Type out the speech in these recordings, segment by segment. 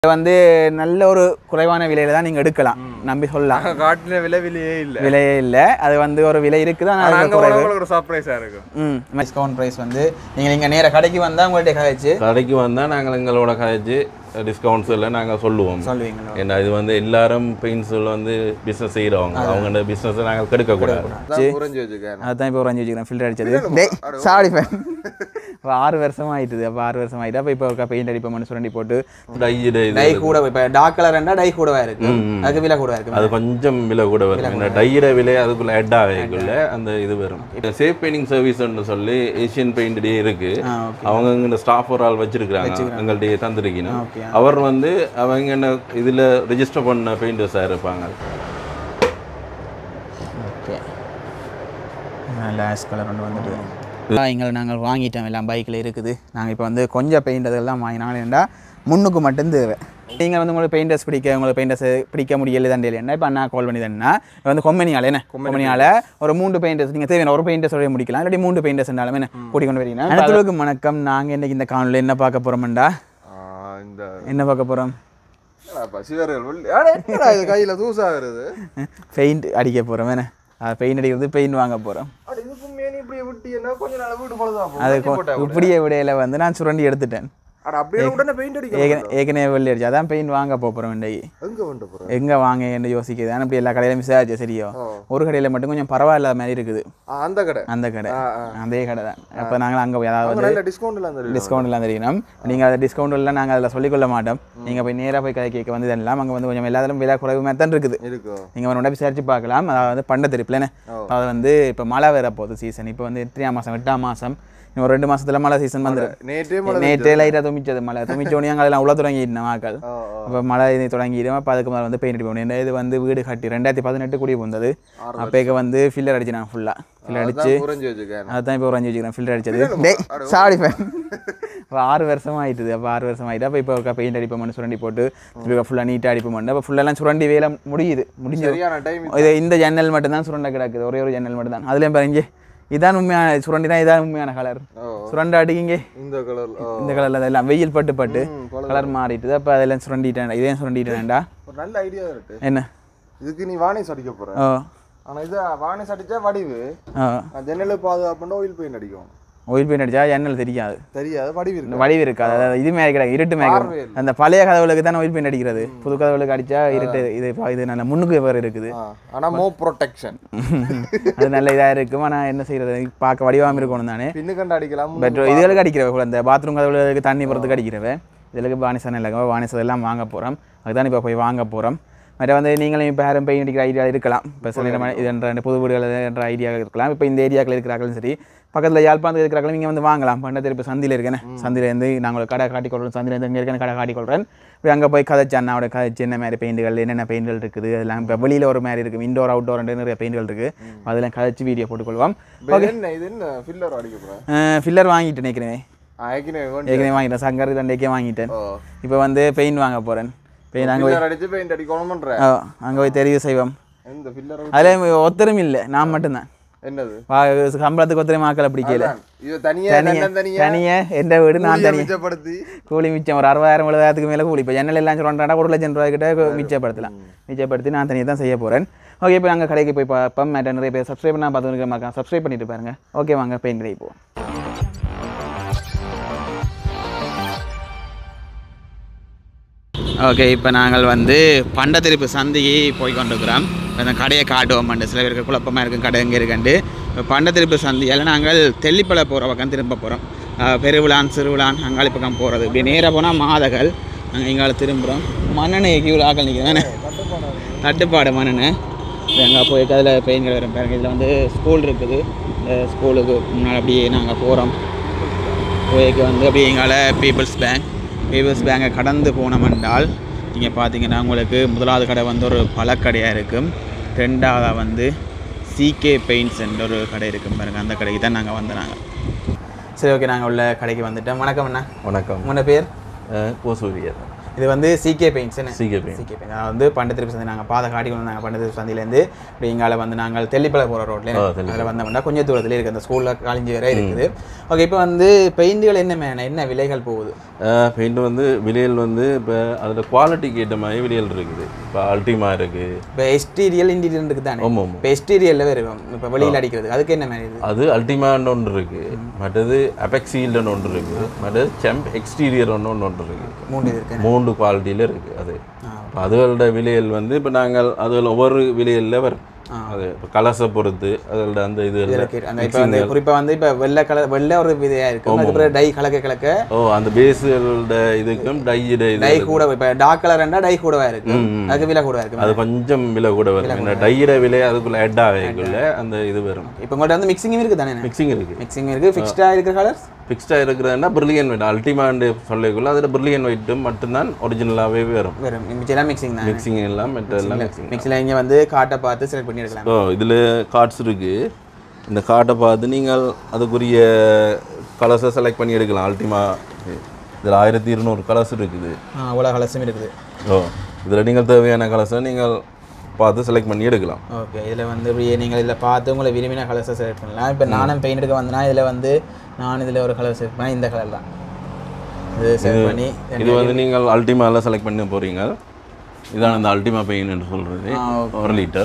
இது வந்து நல்ல ஒரு குறைவான விலையில தான் நீங்க எடுக்கலாம் நம்பி சொல்லலாம் காட்டின விலை விலையே இல்ல விலையே இல்லை அது வந்து ஒரு விலை இருக்குது ஆனா ஆனால் அங்க போனவங்களுக்கு ஒரு சர்ப்ரைஸா இருக்கும் ம் டிஸ்கவுண்ட் ப்ரைஸ் வந்து நீங்கள் இங்கே நேராக கடைக்கு வந்தால் உங்கள்கிட்ட கழிச்சு கடைக்கு வந்தால் நாங்கள் எங்களோட கழிச்சு டிஸ்கவுண்ட்ஸ் எல்லாம் நாங்கள் சொல்லுவோம் சொல்லுவீங்களா ஏன்னா இது வந்து எல்லாரும் பெயிண்ட்ஸில் வந்து பிஸ்னஸ் செய்கிறவங்க அவங்களோட பிஸ்னஸை நாங்கள் கெடுக்கக்கூடாது அதான் புரிஞ்சு வச்சுக்கேன் அதுதான் இப்போ ஒரு அஞ்சு வச்சுக்கிறேன் ஃபில்டர் அடிச்சது டேய் சாரி ஃபேன் இப்போ ஆறு வருஷம் ஆயிட்டுது அப்போ ஆறு வருஷம் ஆயிட்டு அப்போ இப்போ ஒரு பெயிண்ட் அடிப்போம்னு சுரண்டி போட்டு டைடு இது டை கூட இப்போ டார்க் கலர்னா டை கூடவா இருக்கு அதுக்கு விலை கூட இருக்கு அது கொஞ்சம் விலை கூட வரும் இந்த டையிற விலை அதுக்குள்ள ஹெட் ஆகக்குள்ள அந்த இது வரும் சேஃப் பெயிண்டிங் சர்வீஸ்ன்னு சொல்லி ஏஷியன் பெயிண்ட் டே இருக்கு ஆ ஓகே அவங்க இந்த ஸ்டாஃப் ஒரு ஆள் வச்சிருக்கிறாங்க எங்கள்கிட்ட தந்திருக்கீங்க ஓகே அவர் வந்து அவங்க என்ன இதில் ரெஜிஸ்டர் பண்ண பெயிண்டர்ஸாக இருப்பாங்க ஓகே நல்ல ஆஷ் கலர் ஒன்று வந்துட்டு எங்களை நாங்கள் வாங்கிட்டோம் எல்லாம் பைக்கில் இருக்குது நாங்கள் இப்போ வந்து கொஞ்சம் பெயிண்ட் அதெல்லாம் வாங்கினாலும் ஏன்டா முன்னுக்கு மட்டும் தேவை நீங்கள் வந்து உங்களுக்கு பெயிண்டர்ஸ் பிடிக்க உங்களுக்கு பெயிண்டர்ஸ் பிடிக்க முடியல தான் என்ன இப்போ அண்ணா கால் பண்ணி தானே வந்து கொம்பனியால் என்ன கொம்பனியால் ஒரு மூன்று பெயிண்டர்ஸ் நீங்கள் தேவையான ஒரு பெயிண்டர்ஸோட முடிக்கலாம் இல்லாட்டி மூன்று பெயிண்டர்ஸ் இருந்தாலும் என்ன கூட்டி கொண்டு வரீங்க அடுத்தவருக்கு வணக்கம் நாங்கள் இன்னைக்கு இந்த காணொலியில் என்ன பார்க்க போகிறோம்டா ஆ, இந்த என்ன பார்க்க போகிறோம் பசிவர்கள் உள்ள- அட, என்னடா இது கையில தூசா வருது பெயிண்ட் அடிக்க போகிறோம் என்ன பெயிண்ட் அடிக்கிறது பெயிண்ட் வாங்க போகிறோம் அட இதுக்கும் மேனி இப்படி விட்டீங்கன்னா கொஞ்ச நாள் வீடு பழுதான் அது கொ- இப்படியே விடையில வந்து நான் சுரண்டி எடுத்துட்டேன் அட அப்படியே உடனே பெயிண்ட் அடிக்க ஏற்கனவே ஏற்கனவே வெள்ளி அடிச்சு அதான் பெயிண்ட் வாங்க போகிறோம் இன்றைக்கு எங்க வந்து போற எங்கே வாங்க என்று யோசிக்குது ஆனால் இப்படி எல்லா கடையிலும் விசாரிச்சு சரியோ ஒரு கடையில் மட்டும் கொஞ்சம் பரவாயில்ல மாதிரி இருக்குது ஆ, அந்த கடை அந்த கடை ஆ, ஆ. அதே கடை தான் அப்போ நாங்கள் அங்கே போய் அதாவது அங்க நல்ல டிஸ்கவுண்ட் எல்லாம் தருவீங்க டிஸ்கவுண்ட் எல்லாம் தெரியணும் நீங்கள் அதை டிஸ்கவுண்ட் எல்லாம் நாங்கள் அதில் சொல்லிக்கொள்ள மாட்டோம் நீங்கள் போய் நேராக போய் கதை கேட்க வந்து இதெல்லாம் அங்கே வந்து கொஞ்சம் எல்லாத்திலும் விலை குறைவு மாதிரி தான் இருக்குது இருக்கும் நீங்கள் ஒரு விசாரிச்சு பார்க்கலாம் அதாவது பண்ட திருப்பிலன்னு அதாவது வந்து இப்போ மழை வேற போகுது சீசன் இப்போ வந்து எட்டாம் மாதம் எட்டாம் மாதம் இன்னும் ஒரு ரெண்டு மாசத்துல மழை சீசன் வந்துடும் நேற்றே மழை நேற்றே லைட்டாக துமிச்சது மழை துமிச்சோடனே அங்கே எல்லாம் உள்ள தொடங்கிட்டு மக்கள் ஆ, ஆ. அப்போ மழை இது தொடங்கிடும் அப்போ அதுக்கு முதல்ல வந்து பெயிண்ட் அடிப்போம் என்ன இது வந்து வீடு கட்டி ரெண்டாயிரத்தி பதினெட்டு குடி வந்தது அப்போக்கு வந்து ஃபில்லர் அடிச்சு நான் ஃபுல்லாக ஃபில்லர் அடிச்சு அதான் புரிஞ்சு வச்சுக்கேன் அதுதான் இப்போ ஒரு அஞ்சு வச்சுக்கிறேன் ஃபில்டர் அடிச்சது டேய் சாரி ஃபேன் இப்போ ஆறு வருஷம் ஆயிட்டுது அப்போ ஆறு வருஷம் ஆயிட்டு அப்போ இப்போ ஒரு பெயிண்ட் அடிப்போம்னு சுரண்டி போட்டு ஃபுல்லாக நீட்டாக அடிப்போம் அப்போ ஃபுல்லெல்லாம் சுரண்டி வேலை முடியுது முடிஞ்சு சரியான டைம் இது இந்த ஜன்னல் மட்டும்தான் சுரண்ட கிடக்குது ஒரே ஒரு ஜன்னல் மட்டும் தான் அதுலேயும் பாருங்க இதான் உண்மையான சுரண்டி தான் இதான் உண்மையான கலர் ஓ சுரண்ட அடிக்கிங்க இந்த கலர் இந்த கலரில் எல்லாம் வெயில் பட்டு பட்டு ம், பழகு. கலர் மாறிட்டுது அப்போ அதெல்லாம் சுரண்டிட்டேன் இதே சுரண்டிட்டேன்டா ஒரு நல்ல ஐடியா இருக்கு என்ன இதுக்கு நீ வாணிஸ் அடிக்க போற ஓ ஆனா இது வாணிஸ் அடிச்சா வடிவு ஓ நான் ஜன்னல பாதுகாப்புண்டா ஆயில் பெயிண்ட் அடிக்கும் ஒயில் பெயிண்ட் அடிச்சா ஜன்னல் தெரியாது தெரியாது வடிவு இந்த இருக்கு வடிவு இருக்காது அதாவது இது மேலே கிடையாது இருட்டு மேலே பார்வை இல்லை. அந்த பழைய கதவுகளுக்கு தான் ஒயில் பெயிண்ட் அடிக்கிறது புது கதவுகளுக்கு அடிச்சா இருட்டு இது இது நல்ல முன்னுக்கு வேறு இருக்குது ஆ, ஆனா மோ ப்ரொடெக்ஷன் அது நல்ல இதாக இருக்கும் ஆனால் என்ன செய்யறது பார்க்க வடிவாமல் இருக்கணும் தானே பின்னு கண்டு அடிக்கலாம் பெட்ரோ இதுகளுக்கு அடிக்கிறவ கூட இந்த பாத்ரூம் கதவுகளுக்கு தண்ணி போகிறதுக்கு அடிக்கிறவ இதுக்கு வாணிசன் இல்லை வாணிசம் எல்லாம் வாங்க போகிறோம் அதுதான் இப்போ போய் வாங்க போகிறோம் மற்ற வந்து நீங்களும் இப்போ யாரும் பெயிண்ட் அடிக்கிற ஐடியா இருக்கலாம் இப்போ சில இடமா- இது என்ற இந்த புது வீடுகள் என்ற ஐடியா இருக்கலாம் இப்போ இந்த ஏரியாக்கள் இருக்கிறாங்களும் சரி பக்கத்தில் யாழ்ப்பாணத்தில் இருக்கிறாங்களும் இங்கே வந்து வாங்கலாம் பண்டத்தில் இப்போ சந்தியில் இருக்கேன் சந்தியில் இருந்து நாங்கள் கடை காட்டிக்கொள்கிறோம் சந்தியில் இருந்து இங்கே இருக்கேன் கடை காட்டிக்கொள்கிறேன் இப்போ அங்கே போய் கதைச்சு அண்ணாவோட கதைச்சு என்ன மாதிரி பெயிண்டுகள் என்னென்ன பெயிண்டுகள் இருக்குது அதெல்லாம் இப்போ வெளியில் ஒரு மாதிரி இருக்குது இண்டோர் அவுட்டோர் நிறைய பெயிண்டுகள் இருக்குது அதெல்லாம் கதைச்சு வீடியோ போட்டுக்கொள்வோம் இது என்ன இது என்ன ஃபில்லர் அடிக்க போறேன் ஃபில்லர் வாங்கிட்டு நினைக்கிறேன் ஏற்கனவே கொண்டு- ஏற்கனவே வாங்கிட்டேன் சங்கர் ரெண்டேக்கே வாங்கிட்டேன் ஓ இப்போ வந்து பெயிண்ட் வாங்க போகிறேன் பெயிண்ட் அங்கே போய் ஃபில்லர் அடிச்சு பெயிண்ட் அடிக்கணும் பண்ற அங்கே போய் தெரிவு செய்வோம் எந்த ஃபில்லர் அதில் ஒத்தரும் இல்லை நான் மட்டும்தான் என்னது வா சம்பளத்துக்கு ஒத்தரும் ஆக்களை பிடிக்கல அதான். இது தனியா தனியா தன்னன் தனியா தனியா எந்த வீடு நான் கூலியை தனியா மிச்சப்படுத்தி கூலி மிச்சம் ஒரு அறுபதாயிரம் எழுபதாயிரத்துக்கு மேலே கூலி இப்போ ஜன்னல் எல்லாம் சொல்கிறாண்டா ஒரு லட்சம் ரூபாய்க்கிட்ட மிச்சப்படுத்தலாம் மிச்சப்படுத்தி நான் தனியாக தான் செய்ய போகிறேன் ஓகே இப்போ நாங்கள் கடைக்கு போய் பார்ப்போம் மேட்ட நிறைய பேர் சப்ஸ்கிரைப் பண்ணால் பார்த்துருக்க மாட்டேன் சப்ஸ்கிரைப் பண்ணிட்டு பாருங்க ஓகே வாங்க பெயிண்ட் கடைக்கு போவோம் ஓகே இப்போ நாங்கள் வந்து பண்டத்திருப்பு சந்திக்கு போய் கொண்டிருக்கிறோம் இப்போ இந்த கடையை காட்டுவோம் பண்டு சில பேருக்கு குழப்பமாக இருக்கும் கடை எங்கே இருக்குன்ட்டு இப்போ பண்டத்திருப்பு சந்தியால் நாங்கள் தெல்லிப்பளை போகிற பக்கம் திரும்ப போகிறோம் பெருவிழான் சிறுவிழான் அங்காளி பக்கம் போகிறது இப்படி நேராக போனால் மாதகள் நாங்கள் இங்கால திரும்புகிறோம் மண்ணெண்ணெய் இவ்வளோ ஆக்கள் நிற்கிறேன் தட்டுப்பாடு மண்ணெண்ணெய் அங்கே போய் அதில் பெயின்கள் வரும் பாருங்க இதில் வந்து ஸ்கூல் இருக்குது இந்த ஸ்கூலுக்கு முன்னால் அப்படியே நாங்கள் போகிறோம் போய்க்கு வந்து அப்படியே எங்கால பீப்புள்ஸ் பேங்க் பீப்புள்ஸ் பேங்கை கடந்து போனோமென்றால் நீங்கள் பார்த்தீங்கன்னா உங்களுக்கு முதலாவது கடை வந்து ஒரு பழக்கடையாக இருக்கும் ரெண்டாவதாக வந்து சிகே பெயிண்ட்ஸ் என்ற ஒரு கடை இருக்கும் பாருங்க அந்த கடைக்கு தான் நாங்கள் வந்து நாங்கள் சரி ஓகே நாங்கள் உள்ள கடைக்கு வந்துட்டோம் வணக்கம் அண்ணா வணக்கம் உங்களோட பேர் அஹ், கோசூரியர் இது வந்து CK paints CK paint CK paint அதாவது வந்து பண்டு திருப்பி சந்தை நாங்கள் பாதை காட்டி கொண்டு வந்தாங்க பண்டு திருப்பி சந்தையிலேருந்து இப்படி இங்கால வந்து நாங்கள் தெல்லிப்பளை போகிற ரோட்ல ஆ, அதில் வந்தோம்னா கொஞ்சம் தூரத்தில் இருக்குது அந்த ஸ்கூலில் காலேஜ் வரை இருக்குது ஓகே இப்போ வந்து பெயிண்டுகள் என்ன மேன என்ன விலைகள் போகுது பெயிண்ட் வந்து விலையில் வந்து இப்போ அதில் குவாலிட்டிக்கு ஏற்ற மாதிரி விலையில் இருக்குது இப்போ அல்டிமா இருக்குது இப்போ எஸ்டீரியல் இன்டீரியல் இருக்குது தானே ஆமாம் ஆமாம் இப்போ எஸ்டீரியலில் வரும் இப்போ வெளியில் அடிக்கிறது அதுக்கு என்ன மாதிரி இது அது அல்டிமான்னு ஒன்று இருக்குது மற்றது அபெக்ஸீல்டுன்னு ஒன்று இருக்குது மற்றது செம்ப் எக்ஸ்டீரியர் ஒன்று ஒன்று இருக்குது மூன்று இது இருக்கு மூன்று குவாலிட்டியில் இருக்குது அது இப்போ அதுகளோட விலையில் வந்து இப்போ நாங்கள் அதில் ஒவ்வொரு விலையில் வரும் அது இப்போ கலசை பொறுத்து அதோட அந்த இது இருக்கு. அந்த இப்போ வந்து குறிப்பாக வந்து இப்போ வெள்ளை கலர் வெள்ளை ஒரு விதையாக இருக்கும் அதுக்கப்புறம் டை கலக்க கலக்க ஓ அந்த பேஸுகளோட இதுக்கும் டையிட இது டை கூட இப்போ டார்க் கலர் இருந்தால் டை கூடவா இருக்கு அதுக்கு விலை கூட இருக்கு அது கொஞ்சம் விலை கூட வரும் என்ன டையிட விலை அதுக்குள்ள ஹெட் ஆகக்குள்ள அந்த இது வரும் இப்போ உங்கள்கிட்ட வந்து மிக்சிங்கும் இருக்குது தானே மிக்சிங் இருக்குது மிக்சிங் இருக்குது ஃபிக்ஸ்டாக இருக்கிற கலர்ஸ் ஃபிக்ஸ்டாக இருக்கிறதுனா பிரில்லியன் ஒயிட் அல்டிமாண்டு சொல்லக்குள்ள அதில் பிரில்லியன் ஒயிட்டு மட்டும்தான் ஒரிஜினலாகவே வரும் வெறும் மிச்சம் மிக்சிங் தான் மிக்சிங் எல்லாம் மெட்டல் எல்லாம் மிக்சிங் மிக்சியில் இங்கே வந்து காட்டை பார்த்து செலக்ட் பண்ணி எடுக்கலாம் ஓ இதில் கார்ட்ஸ் இருக்குது இந்த கார்டை பார்த்து நீங்கள் அதுக்குரிய கலர்ஸை செலக்ட் பண்ணி எடுக்கலாம் அல்டிமா இதில் ஆயிரத்தி இருநூறு கலர்ஸ் இருக்குது ஆ அவ்வளோ கலர்ஸும் இருக்குது ஓ இதில் நீங்கள் தேவையான கலர்ஸை நீங்கள் பார்த்து செலக்ட் பண்ணி எடுக்கலாம் ஓகே இதில் வந்து இப்படியே நீங்கள் இதில் பார்த்து உங்களை விரும்பின கலர்ஸை செலக்ட் பண்ணலாம் இப்போ நானும் பெயிண்ட் எடுக்க வந்தேன்னா இதில் வந்து நான் இதில் ஒரு கலர் செலக்ட் பண்ணேன் இந்த கலர் தான் இது செலக்ட் பண்ணி இது வந்து நீங்கள் அல்டிமாவில் செலக்ட் பண்ண போகிறீங்க இதான் இந்த அல்டிமா பெயின் என்று சொல்கிறது ஆ, ஒரு லிட்டர்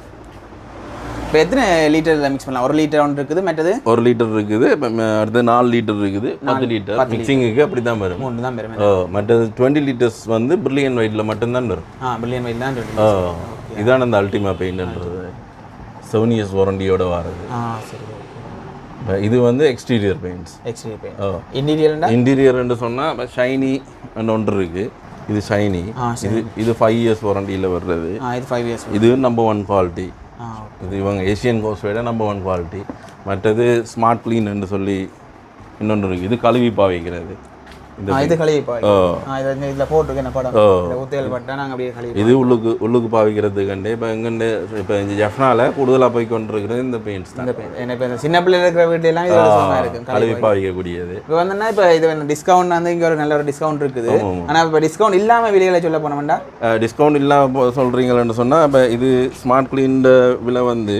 இப்போ எத்தனை லிட்டரில் மிக்ஸ் பண்ணலாம் ஒரு லிட்டர் ஒன்று இருக்குது மற்றது ஒரு லிட்டர் இருக்குது இப்ப ம- அடுத்து நாலு லிட்டர் இருக்குது பத்து லிட்டர் மிக்சிங்குக்கு அப்படி தான் வரும் மூணு தான் பெருமை ஓ மற்றது டுவெண்ட்டி லிட்டர்ஸ் வந்து பிரில்லியன் ஒயிட்டில் மட்டும்தான் வரும் ஆ பில்லியன் வெயில் தான் ஓ இதான் அந்த அல்டிமா பெயிண்ட்ன்றது செவன் இயர்ஸ் வாரண்டியோட வரது ஆ சரி இப்ப இது வந்து எக்ஸ்டீரியர் பெயிண்ட்ஸ் எக்ஸ்டீரியர் பெயிண்ட் ஓ இன்டீரியர்னா இன்டீரியர்னு சொன்னால் ஷைனி ஒன்று இருக்குது இது ஷைனி ஆ, இது இது ஃபைவ் இயர்ஸ் வாரண்டியில் வர்றது ஆ இது ஃபைவ் இயர்ஸ் இது நம்பர் ஒன் குவாலிட்டி ஆ இது இவங்க ஏஷியன் கோஸ் விட நம்பர் ஒன் குவாலிட்டி மற்றது ஸ்மார்ட் க்ளீன் சொல்லி இன்னொன்று இருக்குது இது கழுவி பாவிக்கிறது இந்த ஆ இது கழுவி பாய் ஓ ஆ இது வந்து இதில் போட்டிருக்கு என்ன படம் ஓ. இந்த ஊத்தையல் பட்டா நாங்கள் அப்படியே கழுவி இது உள்ளுக்கு உள்ளுக்கு பாவிக்கிறதுக்கண்டு இப்போ எங்கண்டு இப்போ இந்த ஜெஃப்னால கூடுதலாக போய் கொண்டிருக்கிறது இந்த பெயிண்ட்ஸ் தான் இந்த பெயிண்ட் என்ன இப்போ இந்த சின்ன பிள்ளைல இருக்கிற வீட்லாம் இது சும்மா இருக்கு கழுவி பாவிக்கக்கூடியது இப்போ வந்தோன்னா இப்போ இது டிஸ்கவுண்ட் வந்து இங்கே ஒரு நல்ல ஒரு டிஸ்கவுண்ட் இருக்குது ஆமா, ஆமா. ஆனால் இப்போ டிஸ்கவுண்ட் இல்லாமல் விலைகளை சொல்ல போனோம்டா டிஸ்கவுண்ட் இல்லாமல் சொல்கிறீங்களேன்னு சொன்னால் இப்போ இது ஸ்மார்ட் க்ளீன் விலை வந்து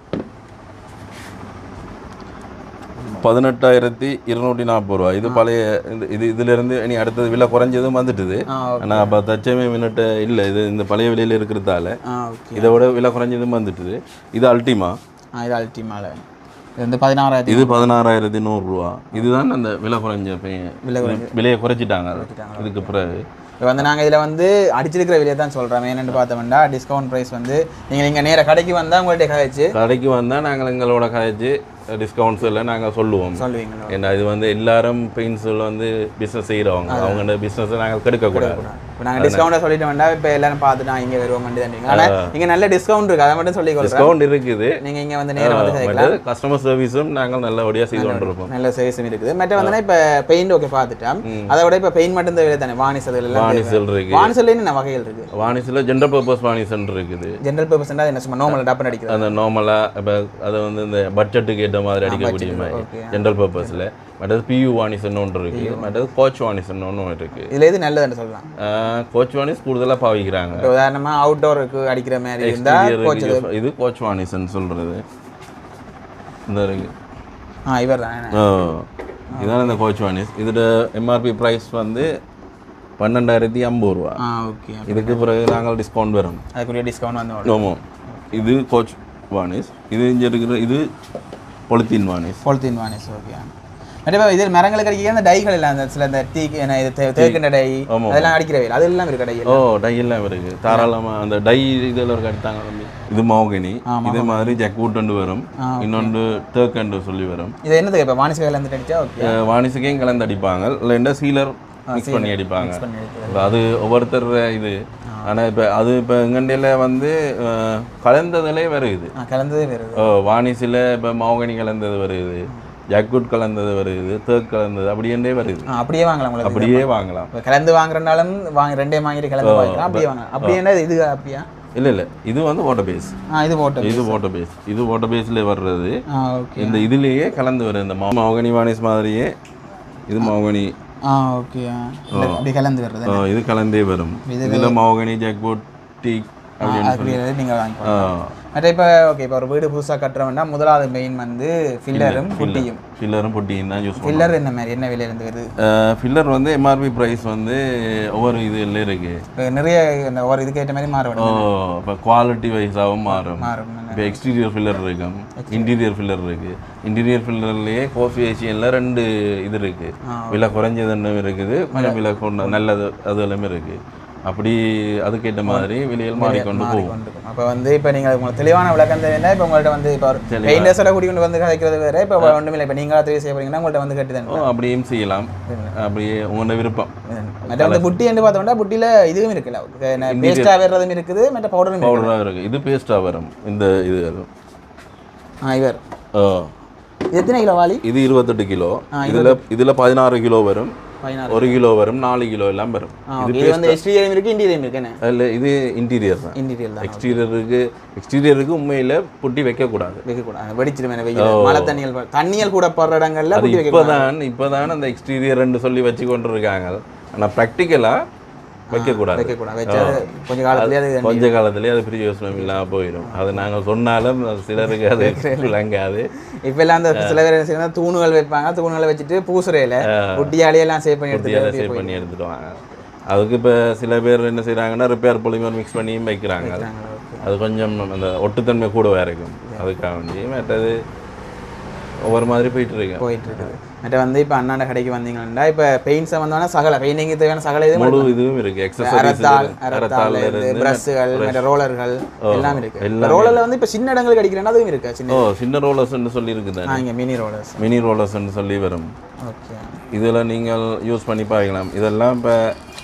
பதினெட்டாயிரத்தி இருநூற்றி நாற்பது ரூபா இது பழைய இந்த- இது இதுலேருந்து இனி அடுத்தது விலை குறைஞ்சதும் வந்துட்டுது ஆ ஓகே ஆனால் அப்போ தச்சமே மினிட்டு இல்லை இது இந்த பழைய விலையில் இருக்கிறதால ஆ ஓகே இதை விட விலை குறைஞ்சதும் வந்துட்டுது இது அல்டிமா ஆ இது அல்டிமால இது வந்து பதினாறாயிரத்தி இது பதினாறாயிரத்தி நூறுரூவா இதுதான் அந்த விலை குறைஞ்ச பையன் விலை விலையை குறைச்சிட்டாங்க இதுக்கு பிறகு இப்போ வந்து நாங்கள் இதில் வந்து அடிச்சிருக்கிற விலையை தான் சொல்கிறோம் என்னென்னு பார்த்தோம்னா டிஸ்கவுண்ட் ப்ரைஸ் வந்து நீங்கள் இங்கே நேராக கடைக்கு வந்தால் உங்கள்கிட்ட கழிச்சு கடைக்கு வந்தால் நாங்கள் எங்களோட கழிச்சு டிஸ்கவுண்ட்ஸ் எல்லாம் நாங்கள் சொல்லுவோம் சொல்லுவீங்களோ ஏன்னா இது வந்து எல்லாரும் பெயிண்ட்ஸில் வந்து பிஸ்னஸ் செய்கிறவங்க அவங்களோட பிஸ்னஸை நாங்கள் கெடுக்கக்கூடாது இப்போ நாங்கள் டிஸ்கவுண்ட்டை சொல்லிட்டு வேண்டாம் இப்போ எல்லாரும் பார்த்துட்டு நான் இங்கே வருவோம் தான் ஆனால் இங்கே நல்ல டிஸ்கவுண்ட் இருக்குது அதை மட்டும் சொல்லிக் கொடுக்குறேன் டிஸ்கவுண்ட் இருக்குது நீங்கள் இங்கே வந்து நேராக வந்து கேட்கலாம் கஸ்டமர் சர்வீஸும் நாங்கள் நல்லபடியாக செய்து கொண்டிருப்போம் நல்ல சர்வீஸும் இருக்குது மற்ற வந்து இப்போ பெயிண்ட் ஓகே பார்த்துட்டோம் அதை விட இப்போ பெயிண்ட் மட்டும் தேவை தானே வாணிசல் எல்லாம் வாணிசல் இருக்கு வாணிசல் என்ன வகைகள் இருக்குது வாணிசில் ஜென்ரல் பர்பஸ் வாணிசன் இருக்குது ஜென்ரல் பர்பஸ் என்ன சும்மா நார்மல் டப்பன் அடிக்கிறது அந்த நார்மலாக இப்போ அதை வந்து இந்த பட்ஜெட்டுக்கு ஏற்ற மாதிரி அடிக்கக்கூடிய மாதிரி okay. ஜென்ரல் பர்பஸில் மற்றது பியூ வாணிசன் ஒன்று இருக்குது மற்றது கோச் வாணிசன் ஒன்று இருக்குது இதில் எது நல்லதுன்னு சொல்லலாம் கோச் வாணிஸ் கூடுதலாக பாவிக்கிறாங்க இப்போ உதாரணமாக அவுட்டோருக்கு அடிக்கிற மாதிரி இருந்தால் Exterior கோச் use- இது கோச் வாணிசன் சொல்கிறது இந்த இருக்கு ஆ இவர் தான் ஓ இதான் இந்த கோச் வாணிஸ் இதோட எம்ஆர்பி ப்ரைஸ் வந்து பன்னெண்டாயிரத்தி ஐம்பது ரூபா ஆ ஓகே இதுக்கு பிறகு நாங்கள் டிஸ்கவுண்ட் வரும் அதுக்குரிய டிஸ்கவுண்ட் வந்து வரும் ஆமாம் இது கோச் வாணிஸ் இது இங்கே இருக்கிற இது polythene varnish polythene varnish okay மற்ற இதில் மரங்களுக்கு அடிக்க அந்த டைகள் எல்லாம் அந்த சில இந்த டீ என்ன இது தே- தேக்கின்ற டை ஆமா. அதெல்லாம் அடிக்கிறவே அது எல்லாம் இருக்கு டை ஓ டை எல்லாம் இருக்கு தாராளமாக அந்த டை இதில் ஒரு எடுத்தாங்க தம்பி. இது மோகினி இதே மாதிரி ஜக்வூட் ஒன்று வரும் இன்னொன்று தேக்கண்டு சொல்லி வரும் இது என்னது இப்போ வாணிஸ் வேலை இருந்து அடிச்சா ஓகே அஹ் வாணிசுக்கையும் கலந்து அடிப்பாங்க இல்லைன்னா சீலர் மிக்ஸ் பண்ணி அடிப்பாங்க பண்ணி எடுத்து இப்ப அது ஒவ்வொருத்தர் இது ஆனால் இப்போ அது இப்போ எங்கண்டியில் வந்து அஹ், கலந்ததுலே வருது ஆ கலந்ததே வருது ஓ வாணிசில் இப்போ மோகனி கலந்தது வருது ஜக்குட் கலந்தது வருது தேக் கலந்தது அப்படியே வருது ஆ அப்படியே வாங்கலாம் உங்களுக்கு அப்படியே வாங்கலாம் இப்போ கலந்து வாங்குறனாலும் வாங்க ரெண்டே வாங்கிட்டு கலந்து வாங்கிக்கலாம் அப்படியே வாங்கலாம் அப்படியே என்ன இது அப்படியா இல்லை இல்லை இது வந்து வாட்டர் பேஸ் ஆ இது போட்டு இது வாட்டர் பேஸ் இது வாட்டர் பேஸில் வர்றது ஆ ஓகே இந்த இதுலேயே கலந்து வருது இந்த மௌ- மௌகனி வாணிஸ் மாதிரியே இது மௌகனி ஆ ஓகே அப்படி கலந்து வர்றது ஆ, இது கலந்தே வரும் இதுல மோகனி ஜாக்போட் டீக் அப்படின்னு அப்படி நீங்கள் வாங்கிக்கோ ஆ, மற்ற இப்போ ஓகே இப்போ ஒரு வீடு புதுசாக கட்டுறோம்னா முதலாவது மெயின் வந்து ஃபில்லரும் புட்டியும் ஃபில்லரும் பொட்டியும் தான் யூஸ் பண்ணுவோம் ஃபில்லர் என்ன மாதிரி என்ன விலையிலேருந்து வருது ஃபில்லர் வந்து எம்ஆர்பி ப்ரைஸ் வந்து ஒவ்வொரு இதுல இருக்கு இப்போ நிறைய இந்த ஒரு இதுக்கு ஏற்ற மாதிரி ஓ மாறுபடும் இப்போ குவாலிட்டி வைஸாகவும் மாறும் மாறும் இப்போ எக்ஸ்டீரியர் ஃபில்லர் இருக்கும் இன்டீரியர் ஃபில்லர் இருக்கு இன்டீரியர் ஃபில்லர்லேயே கோஃபி ஏசியனில் ரெண்டு இது இருக்கு விலை குறைஞ்சதுன்னு இருக்குது கொஞ்சம் விலை கொண்ட நல்லது அது எல்லாமே இருக்கு அப்படி அதுக்கேற்ற மாதிரி விலையில் மாறிக்கொண்டு போகும் கொண்டிருக்கும் அப்போ வந்து இப்போ நீங்கள் உங்களுக்கு தெளிவான விளக்கம் தெரியும்னா இப்போ உங்கள்ட்ட வந்து இப்போ ஒரு பெயிண்டர்ஸோட கூடி கொண்டு வந்து கதைக்கிறது வேறு இப்போ ஒன்றும் இல்லை இப்போ நீங்களா தெரிவு செய்ய போறீங்கன்னா உங்கள்ட்ட வந்து கட்டி ஓ அப்படியும் செய்யலாம் அப்படியே உங்களோட விருப்பம் மற்ற வந்து புட்டி என்று பார்த்தோம்னா புட்டியில் இதுவும் இருக்குல்ல பேஸ்ட்டாக வர்றதும் இருக்குது மற்ற பவுடரும் இருக்குது பவுடராக இருக்கு இது பேஸ்ட்டாக வரும் இந்த இது ஆ இவர் ஓ இது எத்தனை கிலோ வாலி இது இருபத்தெட்டு கிலோ இதுல இதுல பதினாறு கிலோ வரும் பதினாறு ஒரு கிலோ வரும் நாலு கிலோ எல்லாம் வரும் ஆ ஓகே இது வந்து எக்ஸ்டீரியரும் இருக்குது இன்டீரியம் இருக்கு என்ன அதில் இது இன்டீரியர் தான் இன்டீரியர் தான் எக்ஸ்டீரியருக்கு எக்ஸ்டீரியருக்கு உண்மையில புட்டி வைக்கக்கூடாது வைக்கக்கூடாது வெடிச்சிருமே வெயில் மழை தண்ணியல் ப- தண்ணியல் கூட போடுற இடங்கள்ல அது புட்டி வைக்கக்கூடாது இப்போதான் இப்போதான் அந்த எக்ஸ்டீரியர்னு சொல்லி வச்சு கொண்டு இருக்காங்க ஆனா ப்ராக்டிக்கலா வைக்கக்கூடாது வைக்கக்கூடாது வச்சா கொஞ்ச காலத்துலேயே அது கொஞ்ச காலத்திலேயே அது பிரயோசனம் இல்லாம போயிடும் அது நாங்க சொன்னாலும் அது சிலருக்கு அது விளங்காது இப்ப எல்லாம் அந்த சில பேர் என்ன செய்யணும் தூணுகள் வைப்பாங்க தூணுகளை வச்சுட்டு பூசுறையில குட்டியாலேயெல்லாம் சேவ் பண்ணி குட்டியால எடுத்துட்டு சேவ் பண்ணி எடுத்துடுவாங்க அதுக்கு இப்போ சில பேர் என்ன செய்றாங்கன்னா ரிப்பேர் பொலிமர் மிக்ஸ் பண்ணியும் வைக்கிறாங்க அது கொஞ்சம் அந்த ஒட்டுத்தன்மை கூடவா இருக்கும் அதுக்காக வேண்டி மற்றது ஒவ்வொரு மாதிரி போயிட்டு இருக்கு போயிட்டு இருக்குது மற்ற வந்து இப்போ அண்ணாண்ட கடைக்கு வந்தீங்கன்னா இப்போ பெயிண்ட் சம்பந்தமான சகல பெயிண்டிங் தேவையான சகல இது முழு இதுவும் இருக்கு எக்ஸசைஸ் அரத்தாள் அரத்தாள் இருந்து பிரஷ்கள் மற்ற ரோலர்கள் எல்லாம் இருக்கு ரோலர்ல வந்து இப்போ சின்ன இடங்களுக்கு அடிக்கிறேன்னா அதுவும் இருக்கு ஓ சின்ன சின்ன ரோலர்ஸ்ன்னு சொல்லி இருக்குது ஆ இங்கே மினி ரோலர்ஸ் மினி ரோலர்ஸ்ன்னு சொல்லி வரும் ஓகே இதில் நீங்கள் யூஸ் பண்ணி பார்க்கலாம் இதெல்லாம் இப்போ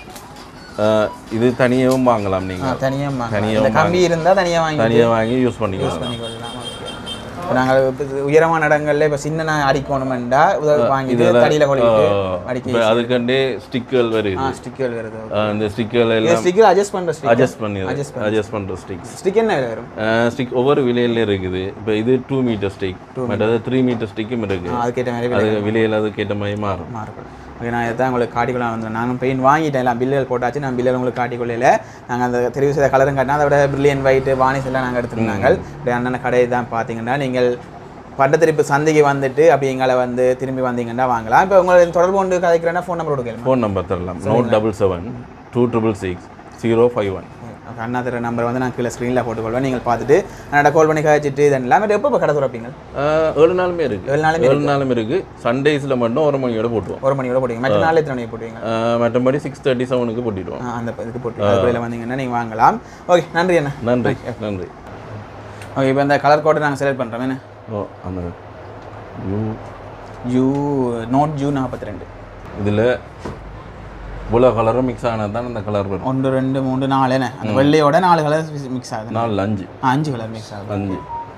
இது தனியாகவும் வாங்கலாம் நீங்கள் தனியாக இந்த கம்பி இருந்தா தனியா வாங்கி தனியாக வாங்கி யூஸ் பண்ணிக்கலாம் பண்ணிக்கொள்ளலாம் இப்போ நாங்கள் இப்போ உயரமான இடங்கள்ல இப்போ சின்ன அடிக்கணுமெண்டா உதவி வாங்கிட்டு தடியில கொள்ளிட்டு அடிக்க இப்போ அதுக்கண்டே ஸ்டிக்குகள் வருது ஆ ஸ்டிக்கர் வருது ஆ, இந்த ஸ்டிக்குகள் எல்லாம் ஸ்டிக்கர் அட்ஜஸ்ட் பண்ற ஸ்டிக் அட்ஜஸ்ட் பண்ணி அட்ஜஸ்ட் பண்ணுற ஸ்டிக்ஸ் ஸ்டிக் என்ன விலை வரும் ஸ்டிக் ஒவ்வொரு விலையில இருக்குது இப்போ இது டூ மீட்டர் ஸ்டிக் மற்றது த்ரீ மீட்டர் ஸ்டிக்கும் இருக்கு ஆ, அதுக்கேற்ற மாதிரி விலை அது விலையில் அதுக்கேற்ற மாதிரி மாறும் மாறுபடும் ஓகே நான் இதான் உங்களுக்கு காட்டிக்கொள்ள வந்தேன் நானும் பெயிண்ட் வாங்கிட்டேன் எல்லாம் பில்லுகள் போட்டாச்சு நான் பில்லில் உங்களுக்கு காட்டிக்கொள்ளையில நாங்கள் அந்த தெரிவு செய்த கலரும் காட்டினா அதை விட பிரில்லியன் ஒயிட் வானிஸ் எல்லாம் நாங்கள் எடுத்துருந்தாங்க இப்படி அண்ணன் கடை தான் பார்த்தீங்கன்னா நீங்கள் பட்டத்திருப்பு சந்தைக்கு வந்துட்டு அப்படி எங்களை வந்து திரும்பி வந்தீங்கன்னா வாங்கலாம் இப்போ உங்களுக்கு தொடர்பு கொண்டு கதைக்கிறேன்னா ஃபோன் நம்பர் கொடுக்கலாம் ஃபோன் நம்பர் தரலாம் note double seven two triple six zero five one அண்ணா தர நம்பர் வந்து நான் கீழே ஸ்க்ரீனில் போட்டுக்கொள்வேன் நீங்கள் பார்த்துட்டு அண்ணா கால் பண்ணி கழிச்சிட்டு இதெல்லாம் எல்லாமே எப்போ இப்போ கடை திறப்பீங்க ஏழு நாளுமே இருக்கு ஏழு நாளுமே ஏழு நாளும் இருக்கு சண்டேஸில் மட்டும் ஒரு மணியோட போட்டுருவோம் ஒரு மணியோட போட்டுவீங்க மற்ற நாள் எத்தனை மணிக்கு போட்டுவீங்க ஆ, மற்றபடி சிக்ஸ் தேர்ட்டி செவனுக்கு போட்டிடுவோம் ஆ, அந்த இதுக்கு போட்டு அதுக்குள்ள வந்தீங்கன்னா நீங்கள் வாங்கலாம் ஓகே நன்றி அண்ணா நன்றி நன்றி ஓகே இப்போ இந்த கலர் கோடை நாங்கள் செலக்ட் பண்ணுறோம் என்ன ஓ அந்த யூ யூ நோட் ஜூ நாற்பத்தி ரெண்டு இதில் இவ்வளோ கலரும் மிக்ஸ் ஆனது தான் அந்த கலர் வரும் ஒன்று ரெண்டு மூணு நாலு என்ன அந்த வெள்ளையோட நாலு கலர் மிக்ஸ் ஆகுது நாலு அஞ்சு ஆ, அஞ்சு கலர் மிக்ஸ் ஆகுது அஞ்சு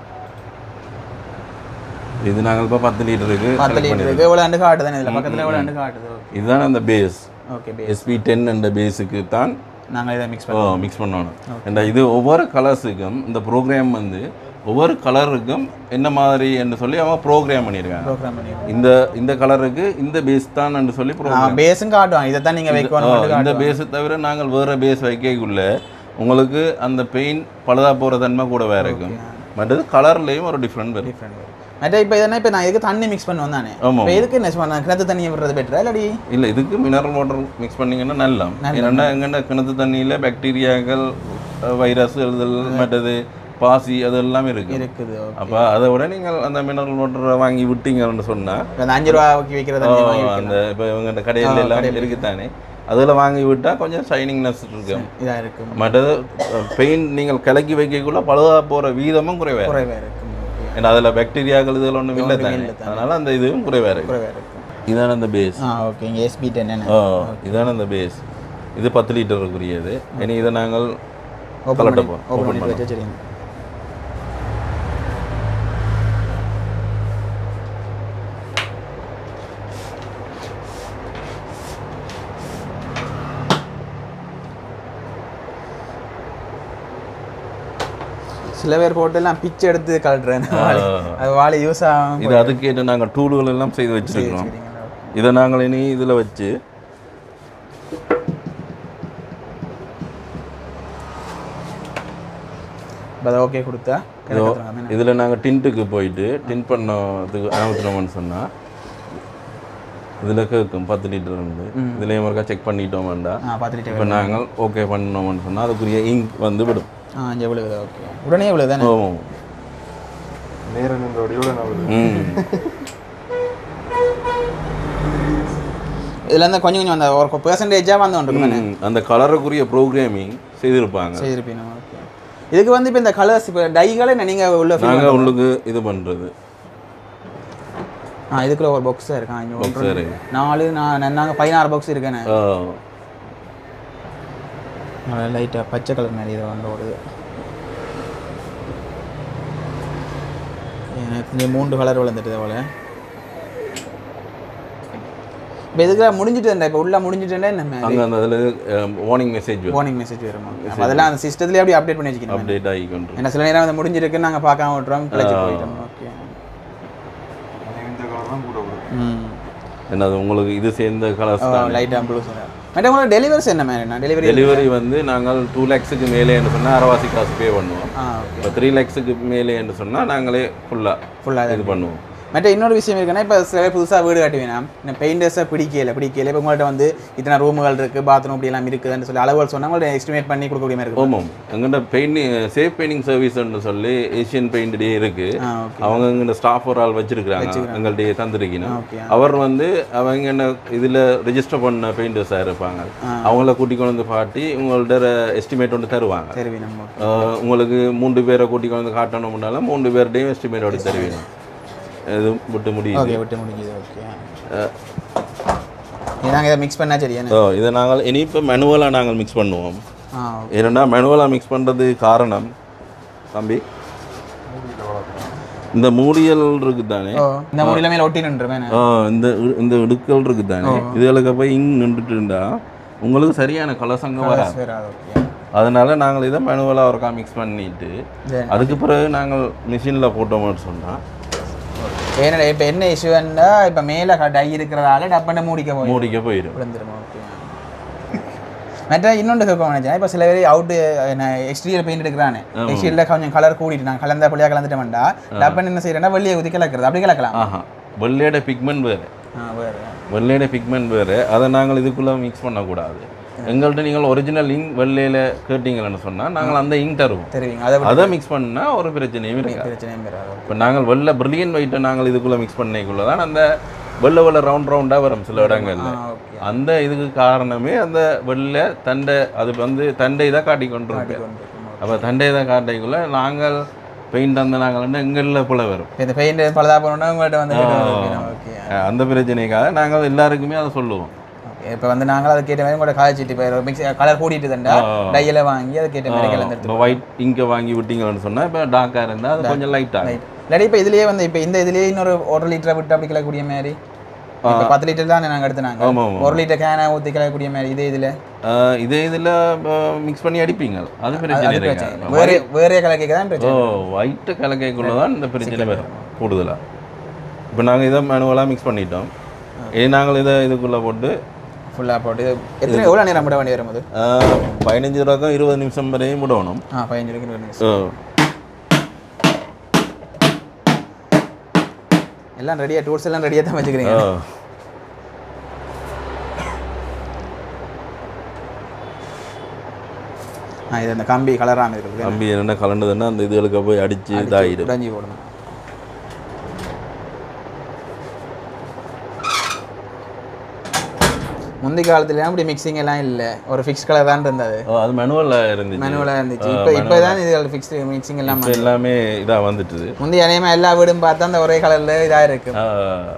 இது நாங்கள் இப்போ பத்து லிட்டருக்கு பத்து லிட்டர் இருக்கு எவ்வளோ அண்டு காட்டுது இதில் பக்கத்தில் எவ்வளோ அண்டு காட்டுது இதுதான் அந்த பேஸ் ஓகே பே எஸ்பி டென் என்ற பேஸுக்கு தான் நாங்கள் இதை மிக்ஸ் ஓ பண்ணி மிக்ஸ் பண்ணணும் ஏண்டா இது ஒவ்வொரு கலர்ஸுக்கும் இந்த ப்ரோக்ராம் வந்து ஒவ்வொரு கலருக்கும் என்ன மாதிரி என்று சொல்லி அவன் ப்ரோக்ராம் பண்ணியிருக்காங்க ப்ரோக்ராம் பண்ணி இந்த இந்த கலருக்கு இந்த பேஸ் தான் என்று சொல்லி ப்ரோக்ராம் பேஸும் காட்டுவாங்க இதை தான் நீங்கள் வைக்கணும் இந்த பேஸை தவிர நாங்கள் வேறு பேஸ் வைக்கக்குள்ள உங்களுக்கு அந்த பெயிண்ட் பழுதா போகிற தன்மை கூட வேற இருக்கும் மற்றது கலர்லேயும் ஒரு டிஃப்ரெண்ட் வரும் மற்ற இப்போ இதனா இப்போ நான் இதுக்கு தண்ணி மிக்ஸ் பண்ணுவோம் தானே ஆமா. இப்போ எதுக்கு என்ன பண்ண கிணத்து தண்ணியை விடுறது பெட்டரா இல்லாடி இல்லை இதுக்கு மினரல் வாட்டர் மிக்ஸ் பண்ணீங்கன்னா நல்லா ஏன்னா எங்கள்ட கிணத்து தண்ணியில் பாக்டீரியாக்கள் வைரஸ் எழுதல் மற்றது பாசி அதெல்லாம் இருக்கு இருக்குது அப்போ அதை விட நீங்கள் அந்த மினரல் வாட்டரை வாங்கி விட்டீங்கன்னு சொன்னால் இப்போ அந்த அஞ்சு ரூபாய்க்கு வைக்கிற தண்ணி வாங்கி அந்த இப்போ இவங்க கடையில் எல்லாம் இருக்குதானே அதில் வாங்கி விட்டால் கொஞ்சம் ஷைனிங்னஸ் இருக்கும் இதாக இருக்கும் மற்றது பெயிண்ட் நீங்கள் கலக்கி வைக்கக்குள்ள பழுதா போகிற வீதமும் குறைவாக இருக்கும் குறைவாக இருக்கும் Okay. ஏன்னா அதில் பாக்டீரியாக்கள் இதெல்லாம் ஒன்றும் இல்லை தானே அதனால அந்த இதுவும் குறைவாக இருக்கும் குறைவாக இருக்கும் இதான அந்த பேஸ் ஆ ஓகே இங்கே எஸ்பி டென் என்ன ஓ இதான அந்த பேஸ் இது பத்து லிட்டருக்குரியது இனி இதை நாங்கள் ஓப்பன் கலட்ட பண்ணி போகிறோம் ஓப்பன் பண்ணி வச்சு சரிங்க சில பேர் போட்டெல்லாம் பிச்சை எடுத்து கலட்டுறேன் வாளி அது வாளி யூஸ் ஆகும் இது அதுக்கேற்ற நாங்கள் டூல்கள் எல்லாம் செய்து வச்சிருக்கிறோம் இதை நாங்கள் இனி இதில் வச்சு இப்போ அதை ஓகே கொடுத்தா இதோ இதில் நாங்கள் டின்ட்டுக்கு போயிட்டு டின் பண்ணதுக்கு அனுமத்தினோம்னு சொன்னால் இதில் கேட்கும் பத்து லிட்டர் இருந்து இதுலேயும் ஒருக்கா செக் பண்ணிட்டோம் வேண்டாம் ஆ பார்த்துட்டு இப்போ நாங்கள் ஓகே பண்ணோம்னு சொன்னால் அதுக்குரிய இங்க் வந்து விடும் ஆ அஞ்சு விழுகுது ஓகே உடனே விழுது தானே ஆமாம் நேரம் நின்ற வடிவில் நான் வருது. ம் இதில் இருந்து கொஞ்சம் கொஞ்சம் அந்த ஒரு பெர்சன்டேஜாக வந்து கொண்டு தானே ம். அந்த கலருக்குரிய ப்ரோக்ராமிங் செய்திருப்பாங்க செய்திருப்பீங்க ஓகே இதுக்கு வந்து இப்போ இந்த கலர்ஸ் இப்போ டைகளை நீங்கள் உள்ள fill நாங்கள் உள்ளுக்கு இது பண்ணுறது ஆ இதுக்குள்ள ஒரு பாக்ஸாக இருக்கா இங்கே Box ஒன்று இருக்கு. நாலு நான் நாங்கள் பதினாறு பாக்ஸ் இருக்கேனே லைட்டாக பச்சை கலர் மாதிரி இதை வந்து ஓடுது எனக்கு இங்கே மூன்று கலர் விழுந்துட்டு போல இப்போ இதுக்கு முடிஞ்சிட்டு இப்போ உள்ள முடிஞ்சிட்டேன்னா என்ன அங்கே அந்த அதில் வார்னிங் மெசேஜ் வார்னிங் மெசேஜ் வருமா அப்ப அதெல்லாம் அந்த சிஸ்டத்துலேயே அப்படியே அப்டேட் பண்ணி வச்சுக்கணும் அப்டேட் ஆகி கொண்டு ஏன்னா சில நேரம் வந்து முடிஞ்சிருக்குன்னு நாங்கள் பார்க்காம விட்டுறோம் கிளச்சி போயிட்டோம் ஓகே எனக்கு இந்த கலர் தான் கூட வரும் ம் என்னது உங்களுக்கு இது சேர்ந்த கலர்ஸ் தான் லைட்டாக ப்ளூ சார் மற்ற உங்களுக்கு டெலிவரிஸ் என்ன மாதிரி டெலிவரி டெலிவரி வந்து நாங்கள் டூ லேக்ஸுக்கு மேலேன்னு சொன்னால் அரவாசி காசு பே பண்ணுவோம் ஆ ஓகே இப்போ த்ரீ லேக்ஸுக்கு மேலேன்னு சொன்னால் நாங்களே ஃபுல்லாக ஃபுல்லாக இது பண்ணுவோம் மற்ற இன்னொரு விஷயம் இருக்குன்னா இப்போ சில பேர் புதுசாக வீடு கட்டி வேணாம் இந்த பெயிண்டர்ஸை பிடிக்கல பிடிக்கல இப்போ உங்கள்கிட்ட வந்து இத்தனை ரூமுகள் இருக்குது பாத்ரூம் இப்படி எல்லாம் இருக்குதுன்னு சொல்லி அளவுகள் சொன்னால் உங்கள்ட்ட எஸ்டிமேட் பண்ணி கொடுக்கக்கூடிய மாதிரி இருக்கும் ஆமாம் எங்கள்கிட்ட பெயிண்டிங் சேஃப் பெயிண்டிங் சர்வீஸ்ன்னு சொல்லி ஏஷியன் பெயிண்ட் டே இருக்கு ஆ ஓகே அவங்க எங்கள்கிட்ட ஸ்டாஃப் ஒரு ஆள் வச்சிருக்கிறாங்க எங்கள்கிட்ட தந்திருக்கணும் ஓகே அவர் வந்து அவங்க என்ன இதில் ரெஜிஸ்டர் பண்ண பெயிண்டர்ஸாக இருப்பாங்க அவங்கள கூட்டி கொண்டு வந்து பாட்டி உங்கள்ட்ட எஸ்டிமேட் ஒன்று தருவாங்க சரி நம்ம ஆஹ் உங்களுக்கு மூன்று பேரை கூட்டி கொண்டு வந்து காட்டணும்னால மூன்று பேர்டையும் எஸ்டிமேட்டோட தருவீங்க இது விட்டு முடியுது ஓகே விட்டு முடிஞ்சுது ஓகே நாங்கள் இதை மிக்ஸ் பண்ணால் சரியா ஸோ இதை நாங்கள் இனி இப்போ மெனுவலாக நாங்கள் மிக்ஸ் பண்ணுவோம் ஆ ஏன்னா மெனுவலாக மிக்ஸ் பண்ணுறது காரணம் தம்பி இந்த மூடியல் இருக்குது தானே ஓ இந்த முடியல மேலே ஒட்டி நின்றுவேன் ஆ, இந்த இ- இந்த இடுக்கல் இருக்குது தானே இதுகளுக்கு போய் இங் நின்றுட்டு இருந்தா உங்களுக்கு சரியான கலசங்க வராது சரி ஓகே அதனால நாங்கள் இதை மெனுவலாக ஒருக்கா மிக்ஸ் பண்ணிட்டு சரி. அதுக்கு பிறகு நாங்கள் மிஷினில் போட்டோம்னு சொன்னால் ஏன்னா இப்போ என்ன இஷ்யூன்னா இப்போ மேலே டை இருக்கிறதால டப்பனை மூடிக்க போய் மூடிக்க போயிடும் விழுந்துருமா ஓகே மற்ற இன்னொன்று கேட்க நினைச்சேன் இப்போ சில பேர் அவுட்டு எக்ஸ்டீரியர் பெயிண்ட் எடுக்கிறானே எக்ஸ்டீரியரில் கொஞ்சம் கலர் கூடிட்டு நான் கலந்த புள்ளியாக கலந்துட்டு வேண்டா டப்பன் என்ன செய்யறேன்னா வெள்ளியை ஊற்றி கலக்கிறது அப்படி கலக்கலாம் ஆஹா வெள்ளையோட பிக்மெண்ட் வேறு ஆ வேறு வெள்ளையோட பிக்மெண்ட் வேறு அதை நாங்கள் இதுக்குள்ளே மிக்ஸ் பண்ணக்கூடாது எங்கள்கிட்ட நீங்கள் ஒரிஜினல் இங்க் வெள்ளையில் கேட்டீங்கன்னு சொன்னால் நாங்கள் அந்த இங்க் தருவோம் தெரியுங்க அதை அதை மிக்ஸ் பண்ணால் ஒரு பிரச்சனையும் இருக்காது பிரச்சனையும் வராது இப்போ நாங்கள் வெள்ளை பிரில்லியன் ஒயிட்டை நாங்கள் இதுக்குள்ளே மிக்ஸ் பண்ணிக்குள்ள தான் அந்த வெள்ளை வெள்ளை ரவுண்ட் ரவுண்டாக வரும் சில இடங்கள்ல ஆ ஓகே அந்த இதுக்கு காரணமே அந்த வெள்ளை தண்டை அது வந்து தண்டை இதாக காட்டி கொண்டு இருக்கு அப்போ தண்டை இதாக காட்டிக்குள்ள நாங்கள் பெயிண்ட் அந்த நாங்கள் வந்து எங்களில் புல வரும் இந்த பெயிண்ட் பழுதா போனோம்னா உங்கள்கிட்ட வந்து ஓகே அஹ் அந்த பிரச்சனைக்காக நாங்கள் எல்லாருக்குமே அதை சொல்லுவோம் ஓகே இப்போ வந்து நாங்கள் அதை கேட்ட மாதிரி உங்களோட காய்ச்சிட்டு இப்போ மிக்ஸ் கலர் கூட்டிட்டு தண்டா டையில வாங்கி அதை கேட்ட மாதிரி கலந்து இப்போ ஒயிட் இங்கே வாங்கி விட்டீங்கன்னு சொன்னால் இப்போ டார்க்காக இருந்தால் அது கொஞ்சம் லைட்டாக ரைட் இல்லாட்டி இப்போ இதுலயே வந்து இப்போ இந்த இதுலயே இன்னொரு ஒரு லிட்டரை விட்டு அப்படி கிளக்கூடிய மாதிரி இப்போ பத்து லிட்டர் தான் நாங்கள் எடுத்துனாங்க ஆமாம் ஆமாம் ஒரு லிட்டர் கேனை ஊற்றி கிளக்கூடிய மாதிரி இதே இதில் இதே இதில் மிக்ஸ் பண்ணி அடிப்பீங்க அது பிரச்சனை அது இருக்காது பிரச்சனை இல்லை. வேறே வேறே கலர் கேட்க தான் ஓ பிரச்சனை ஒயிட்டு கலக்கைக்குள்ள தான் இந்த பிரச்சனை வரும் கூடுதலாக இப்போ நாங்கள் இதை மேனுவலாக மிக்ஸ் பண்ணிட்டோம் இனி நாங்கள் இதை இதுக்குள்ளே போட்டு ஃபுல்லாக போட்டு இது எத்தனை எவ்வளோ நேரம் விட வேண்டி வரும்போது ஆஹ், பதினஞ்சு ரூபாய்க்கும் இருபது நிமிஷம் வரையும் விடணும் ஆ பதினஞ்சு ரூபாய்க்கு இருபது ஓ எல்லாம் ரெடியாக டூல்ஸ் எல்லாம் ரெடியாக தான் வச்சுக்கிறீங்க ஓ ஆ இது அந்த கம்பி கலராமல் இருக்குது கம்பி என்ன கலண்டதுன்னா அந்த இதுகளுக்கு போய் அடித்து இதாகிடும் உடஞ்சி போடணும் முந்தி காலத்துல இப்படி மிக்சிங் எல்லாம் இல்லை ஒரு ஃபிக்ஸ் கலர் தான் இருந்தது ஓ அது மேனுவலில் இருந்துச்சு மேனுவலாக இருந்துச்சு இப்போ இப்போ தான் இது ஃபிக்ஸ் மிக்சிங் எல்லாம் இப்போ எல்லாமே இதாக வந்துட்டுது முந்தி அநேகமா எல்லா வீடும் பார்த்தா அந்த ஒரே கலர்ல இதாக இருக்கு ஆஹ்,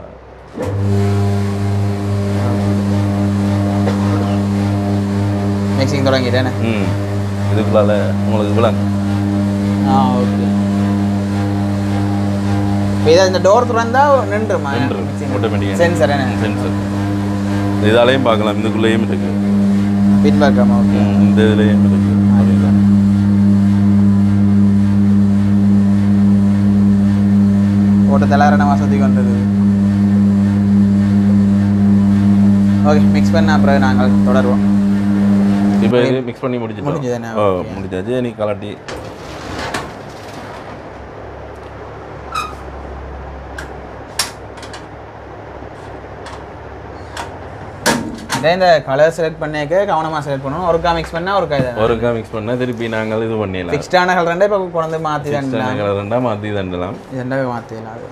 மிக்சிங் தொடங்கிட்டேனே ம் இதுக்குள்ளால உங்களுக்கு விளங்கு ஆ ஓகே இப்போ இதை இந்த டோர் திறந்தா நின்றுமா ஆட்டோமேட்டிக்காக சென்சர் என்ன சென்சர் இதாலையும் பார்க்கலாம் இதுக்குள்ளேயும் இருக்கு பின்பக்கமா ஓகே ம், இந்த இதுலேயும் இருக்கு போட்டு தலாரண மாசத்துக்கு வந்தது ஓகே மிக்ஸ் பண்ண அப்புறம் நாங்கள் தொடருவோம் இப்போ இது மிக்ஸ் பண்ணி முடிச்சிட்டோம் முடிஞ்சதுதானே? ஓ Okay. முடிச்சாச்சு நீ கலட்டி இதே இந்த கலர் செலக்ட் பண்ணிக்க கவனமாக செலக்ட் பண்ணணும் ஒருக்கா மிக்ஸ் பண்ணால் ஒருக்கா இதை ஒருக்கா மிக்ஸ் பண்ணால் திருப்பி நாங்கள் இது பண்ணிடலாம் ஃபிக்ஸ்டான கலர் ரெண்டே இப்போ கொண்டு வந்து மாற்றி தண்டலாம் கலர் ரெண்டா மாற்றி தண்டலாம் இது ரெண்டாவே மாற்றிடலாம் அது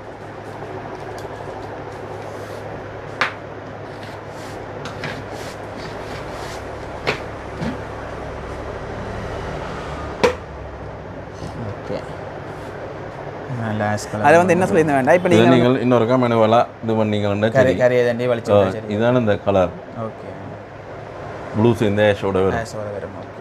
ஓகே நல்லா அதை வந்து என்ன சொல்லியிருந்தேன் வேண்டாம் இப்போ இதை நீங்கள் நீங்கள் இன்னொருக்கா மெனுவலாக இது பண்ணீங்கன்னா கறி சரி கறியை தண்டி ஓ, வலிச்சு சரி இதான இந்த கலர் ஓகே ப்ளூஸ் இந்த ஆஷோட வரும் ஆஷோட வரும் ஓகே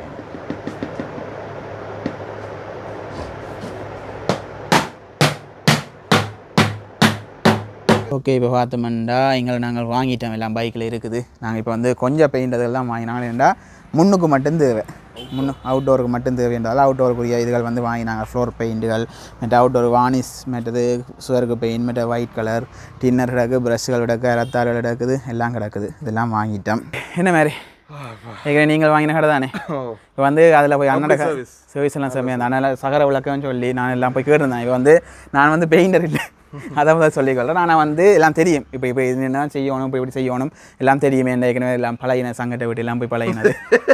ஓகே இப்போ பார்த்தோம்னா எங்களை நாங்கள் வாங்கிட்டோம் எல்லாம் பைக்கில் இருக்குது நாங்கள் இப்போ வந்து கொஞ்சம் பெயிண்ட் அதெல்லாம் வாங்கினாங்க ஏன்டா முன்னுக்கு மட்டும் தேவை முன்னு அவுட்டோருக்கு மட்டும் தேவைன்றதால் அவுட்டோருக்குரிய இதுகள் வந்து வாங்கினாங்க ஃப்ளோர் பெயிண்ட்டுகள் மற்ற அவுட்டோர் வானிஸ் மற்றது சுவருக்கு பெயிண்ட் மற்ற ஒயிட் கலர் டின்னர் கிடக்கு ப்ரஷ்கள் கிடக்கு ரத்தார்கள் கிடக்குது எல்லாம் கிடக்குது இதெல்லாம் வாங்கிட்டோம் என்ன மாதிரி ஏற்கனவே நீங்கள் வாங்கின கடை தானே இப்போ வந்து அதில் போய் அண்ணட சர்வீஸ் எல்லாம் செம்மையாக இருந்தது அதனால் சகர விளக்கம்னு சொல்லி நான் எல்லாம் போய் கேட்டிருந்தேன் இப்போ வந்து நான் வந்து பெயிண்டர் இல்லை அதை முதல்ல சொல்லிக்கொள்கிறேன் ஆனால் வந்து எல்லாம் தெரியும் இப்போ இப்போ இது என்ன செய்யணும் இப்போ இப்படி செய்யணும் எல்லாம் தெரியுமே என்ன ஏற்கனவே எல்லாம் பழகின சங்கத்தை விட்டு எல்லாம் போய் பழகினது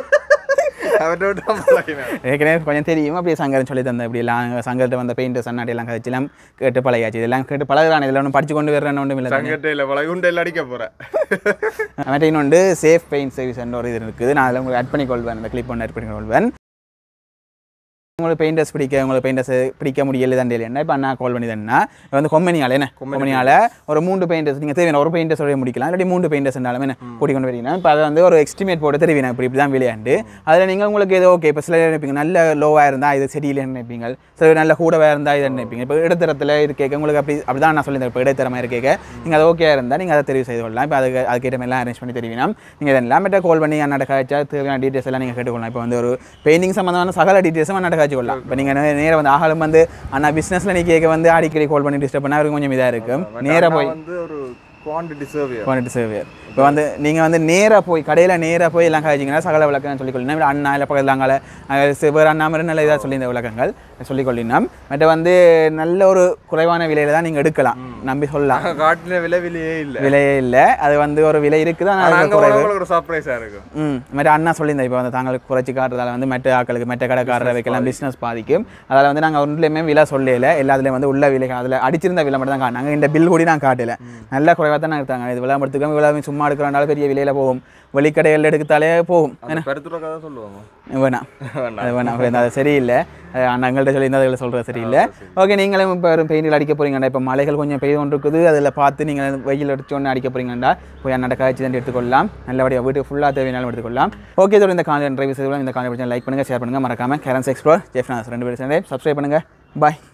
ஏற்கனவே கொஞ்சம் தெரியும் அப்படியே சங்கரன் சொல்லி தந்தேன் இப்படி எல்லாம் சங்கர்கிட்ட வந்த பெயிண்ட் சன்னாட்டி எல்லாம் கழிச்சு எல்லாம் கேட்டு பழகியாச்சு இதெல்லாம் கேட்டு பழகுறான் இதில் ஒன்றும் படிச்சு கொண்டு வரேன்னு ஒன்றும் இல்லை தானே. சங்கட்டையில் பல குண்டையில் அடிக்க போகிறேன் மற்ற இன்னொன்று சேஃப் பெயிண்ட் சர்வீஸ் ஒரு இது இருக்குது நான் அதில் உங்களுக்கு ஆட் பண்ணி கொள்வேன் அந்த கிளிப் ஒன்று ஆட் பண்ணி கொள்வேன் உங்களுக்கு பெயிண்டர்ஸ் பிடிக்க உங்களுக்கு பெயிண்டர்ஸ் பிடிக்க முடியல தான் என்ன இப்போ அண்ணா கால் பண்ணி தானே இப்போ வந்து கொம்பனியால் என்ன கொம்பனியால் ஒரு மூன்று பெயிண்டர்ஸ் நீங்கள் தேவையான ஒரு பெயிண்டர்ஸ் முடிக்கலாம் இல்லாட்டி மூன்று பெயிண்டர்ஸ் இருந்தாலும் என்ன கூட்டி கொண்டு வரீங்கன்னா இப்போ அதை வந்து ஒரு எஸ்டிமேட் போட்டு தெரிவினா இப்படி இப்படி தான் விளையாண்டு அதில் நீங்கள் உங்களுக்கு ஏதோ ஓகே இப்போ சில நினைப்பீங்க நல்ல லோவாக இருந்தால் இது சரியில்லைன்னு நினைப்பீங்க சில நல்ல கூடவாக இருந்தால் இதை நினைப்பீங்க இப்போ இடைத்தரத்தில் இருக்கேக்க உங்களுக்கு அப்படி அப்படி தான் நான் சொல்லியிருந்தேன் இப்போ இடைத்தரமாக இருக்கேக்க நீங்கள் அது ஓகே இருந்தால் நீங்கள் அதை தெரிவு செய்து கொள்ளலாம் இப்போ அதுக்கு அதுக்கேற்ற மாதிரிலாம் அரேஞ்ச் பண்ணி தெரிவினா நீங்கள் இதை எல்லாமே கால் பண்ணி அண்ணாட்ட காய்ச்சா தேவையான டீட்டெயில்ஸ் எல்லாம் நீங்கள் கேட்டுக்கொள்ளலாம் இப்போ வந்து ஒரு பெயிண்டிங் சம்மந்தமான சகல டீட்டெயில்ஸும் அண்ணாட்ட காய்ச்சி கொள்ளலாம் இப்போ நீங்கள் நேராக வந்து ஆகலும் வந்து அண்ணா பிஸ்னஸில் நீ கேட்க வந்து அடிக்கடி கால் பண்ணி டிஸ்டர்ப் பண்ணால் அவருக்கு கொஞ்சம் இதாக இருக்கும் நேராக போய் வந்து ஒரு குவான்டிட்டி சர்வியர் குவாலிட்டி சேவியர் இப்போ வந்து நீங்கள் வந்து நேராக போய் கடையில் நேராக போய் எல்லாம் காய்ச்சிங்கன்னா சகல விளக்கம் சொல்லிக்கொள்ளினா இல்லை அண்ணா இல்லை பக்கத்தில் அங்கால வேறு அண்ணா மாதிரி நல்ல இதாக சொல்லி இந்த விளக்கங்கள் சொல்லிக்கொள்ளினோம் மற்ற வந்து நல்ல ஒரு குறைவான விலையில தான் நீங்கள் எடுக்கலாம் நம்பி சொல்லலாம் காட்டின விலை விலையே இல்லை விலையே இல்லை அது வந்து ஒரு விலை இருக்குது ஆனால் ஆனால் அதுல அங்கே குறைவு உங்களுக்கு ஒரு சர்ப்ரைஸாக இருக்கும் ம் மற்ற அண்ணா சொல்லியிருந்தேன் இப்போ வந்து தாங்களுக்கு குறைச்சி காட்டுறதால வந்து மற்ற ஆட்களுக்கு மற்ற கடைக்காரரை வைக்கலாம் பிஸ்னஸ் பாதிக்கும் அதில் வந்து நாங்கள் ஒன்றுலையுமே விலை சொல்லல எல்லாத்துலேயும் வந்து உள்ள விலை அதில் அடிச்சிருந்த விலை மட்டும் தான் காட்டினாங்க இந்த பில் கூட நான் காட்டல நல்ல குறைவாக தான் எடுத்தாங்க இது விளம்பரத்துக்கு விளம்பரம் சும்மா எடுக்கிறனால பெரிய விலையில் போகும் வெளிக்கடையில் எடுத்தாலே போகும் அந்த பெருத்துற கதை சொல்லுவாங்க வேணாம் அது வேணாம் வேணாம். அது சரியில்லை அது அண்ணங்கள்ட்ட சொல்லி அதில் சொல்கிறது சரியில்லை ஓகே நீங்களும் இப்போ வெறும் பெயிண்டில் அடிக்க போறீங்கடா இப்போ மலைகள் கொஞ்சம் பெய்து கொண்டு இருக்குது அதில் பார்த்து நீங்கள் வெயில் அடிச்சு ஒன்று அடிக்க போறீங்கடா போய் அண்ணாட்ட காய்ச்சி தான் எடுத்துக்கொள்ளலாம் நல்லபடியாக வீட்டுக்கு ஃபுல்லாக தேவையானாலும் எடுத்துக்கொள்ளலாம் ஓகே இதோட இந்த காலையில் ட்ரைவ் செய்யலாம் இந்த காலையில் லைக் பண்ணுங்கள் ஷேர் பண்ணுங்கள் மறக்காமல் கேரன்ஸ் எக்ஸ்ப்ளோர் ஜெஃப்னாஸ் ரெண்டு பேரும் சேர்ந்து சப்ஸ்கிரைப் பண்ணுங்கள் பாய்